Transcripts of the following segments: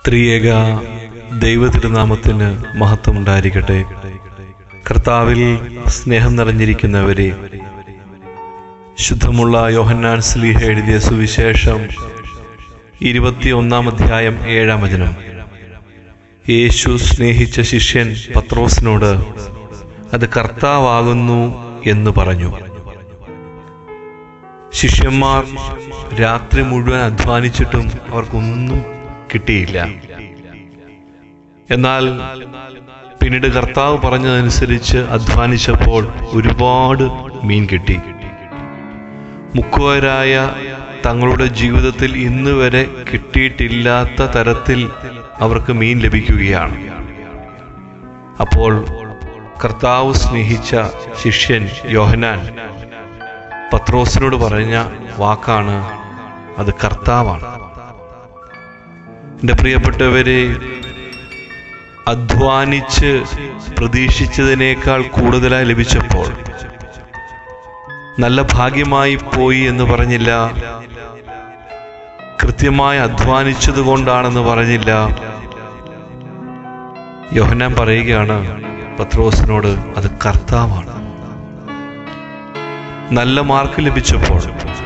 ത്രിയേക ദൈവ തിരുനാമത്തിന് മഹത്വമുണ്ടായിരിക്കട്ടെ കർത്താവിൽ സ്നേഹം നിറഞ്ഞിരിക്കുന്നവരെ ശുദ്ധമുള്ള യോഹന്നാൻ സ്ലീഹ എഴുതിയ സുവിശേഷം ഇരുപത്തിയൊന്നാം അധ്യായം ഏഴാം വചനം യേശു സ്നേഹിച്ച ശിഷ്യൻ പത്രോസിനോട് അത് കർത്താവാകുന്നു എന്ന് പറഞ്ഞു ശിഷ്യന്മാർ രാത്രി മുഴുവൻ അധ്വാനിച്ചിട്ടും അവർക്കൊന്നും കിട്ടിയില്ല എന്നാൽ പിന്നീട് കർത്താവ് പറഞ്ഞതനുസരിച്ച് അധ്വാനിച്ചപ്പോൾ ഒരുപാട് മീൻ കിട്ടി മുക്കുവരായ തങ്ങളുടെ ജീവിതത്തിൽ ഇന്ന് വരെ കിട്ടിയിട്ടില്ലാത്ത തരത്തിൽ അവർക്ക് മീൻ ലഭിക്കുകയാണ് അപ്പോൾ കർത്താവ് സ്നേഹിച്ച ശിഷ്യൻ യോഹനാൻ പത്രോസിനോട് പറഞ്ഞ വാക്കാണ് അത് കർത്താവാണ് എൻ്റെ പ്രിയപ്പെട്ടവരെ അധ്വാനിച്ച് പ്രതീക്ഷിച്ചതിനേക്കാൾ കൂടുതലായി ലഭിച്ചപ്പോൾ നല്ല ഭാഗ്യമായി പോയി എന്ന് പറഞ്ഞില്ല കൃത്യമായി അധ്വാനിച്ചത് കൊണ്ടാണെന്ന് പറഞ്ഞില്ല യോഹന്നാൻ പറയുകയാണ് പത്രോസിനോട് അത് കർത്താവാണ് നല്ല മാർക്ക് ലഭിച്ചപ്പോൾ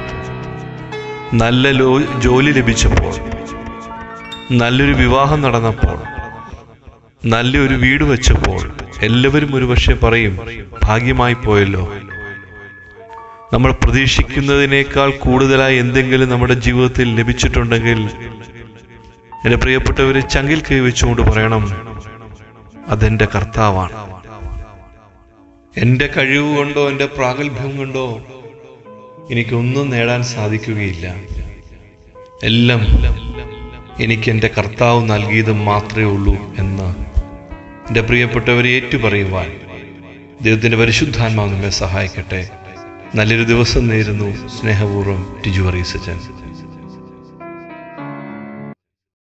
നല്ല ലോ ജോലി ലഭിച്ചപ്പോൾ നല്ലൊരു വിവാഹം നടന്നപ്പോൾ നല്ലൊരു വീട് വെച്ചപ്പോൾ എല്ലാവരും ഒരുപക്ഷെ പറയും ഭാഗ്യമായി പോയല്ലോ നമ്മൾ പ്രതീക്ഷിക്കുന്നതിനേക്കാൾ കൂടുതലായി എന്തെങ്കിലും നമ്മുടെ ജീവിതത്തിൽ ലഭിച്ചിട്ടുണ്ടെങ്കിൽ എൻ്റെ പ്രിയപ്പെട്ടവരെ ചങ്കിൽ കൈവച്ചുകൊണ്ട് പറയണം അതെന്റെ കർത്താവാണ് എൻ്റെ കഴിവ് കൊണ്ടോ എൻ്റെ പ്രാഗൽഭ്യം കൊണ്ടോ എനിക്കൊന്നും നേടാൻ സാധിക്കുകയില്ല എല്ലാം എനിക്ക് എൻ്റെ കർത്താവ് നൽകിയത് മാത്രമേ ഉള്ളൂ എന്ന് എൻ്റെ പ്രിയപ്പെട്ടവരെ ഏറ്റുപറയുവാൻ ദൈവത്തിൻ്റെ പരിശുദ്ധാത്മാവ് നമ്മെ സഹായിക്കട്ടെ നല്ലൊരു ദിവസം നേരുന്നു സ്നേഹപൂർവ്വം ടിജു സച്ചൻ